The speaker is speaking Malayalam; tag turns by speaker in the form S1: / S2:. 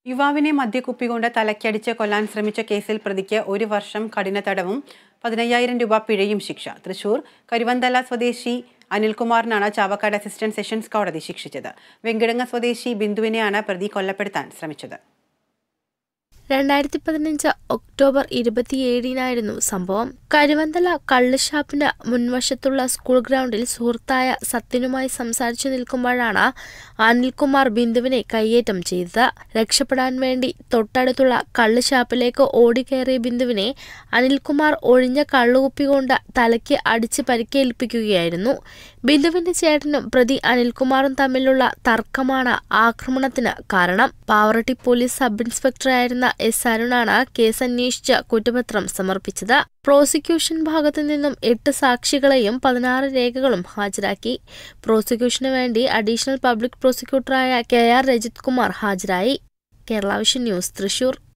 S1: യുവാവിനെ മദ്യക്കുപ്പി കൊണ്ട് തലയ്ക്കടിച്ച് കൊല്ലാൻ ശ്രമിച്ച കേസിൽ പ്രതിക്ക് ഒരു വർഷം കഠിന തടവും പതിനയ്യായിരം രൂപ പിഴയും ശിക്ഷ തൃശൂർ കരുവന്തല സ്വദേശി അനിൽകുമാറിനാണ് ചാവക്കാട് അസിസ്റ്റന്റ് സെഷൻസ് കോടതി ശിക്ഷിച്ചത് വെങ്കിടങ്ങ സ്വദേശി ബിന്ദുവിനെയാണ് പ്രതി കൊല്ലപ്പെടുത്താൻ ശ്രമിച്ചത്
S2: രണ്ടായിരത്തി പതിനഞ്ച് ഒക്ടോബർ ഇരുപത്തിയേഴിനായിരുന്നു സംഭവം കരുവന്തല കള്ളുഷാപ്പിന് മുൻവശത്തുള്ള സ്കൂൾ ഗ്രൗണ്ടിൽ സുഹൃത്തായ സത്യനുമായി സംസാരിച്ചു നിൽക്കുമ്പോഴാണ് അനിൽകുമാർ ബിന്ദുവിനെ കയ്യേറ്റം ചെയ്തത് രക്ഷപ്പെടാൻ വേണ്ടി തൊട്ടടുത്തുള്ള കള്ളുഷാപ്പിലേക്ക് ഓടിക്കയറിയ ബിന്ദുവിനെ അനിൽകുമാർ ഒഴിഞ്ഞ കള്ളുകുപ്പി കൊണ്ട് തലയ്ക്ക് അടിച്ച് പരിക്കേൽപ്പിക്കുകയായിരുന്നു ബിന്ദുവിന്റെ ചേട്ടനും പ്രതി അനിൽകുമാറും തമ്മിലുള്ള തർക്കമാണ് ആക്രമണത്തിന് കാരണം പാവറട്ടി പോലീസ് സബ് ഇൻസ്പെക്ടറായിരുന്ന എസ് അരുണാണ് കേസ് അന്വേഷിച്ച് കുറ്റപത്രം സമർപ്പിച്ചത് പ്രോസിക്യൂഷൻ ഭാഗത്തു നിന്നും എട്ട് സാക്ഷികളെയും പതിനാറ് രേഖകളും ഹാജരാക്കി പ്രോസിക്യൂഷന് വേണ്ടി അഡീഷണൽ പബ്ലിക് പ്രോസിക്യൂട്ടറായ കെ ആർ രജിത് കുമാർ ഹാജരായി കേരള വിഷൻ ന്യൂസ് തൃശൂർ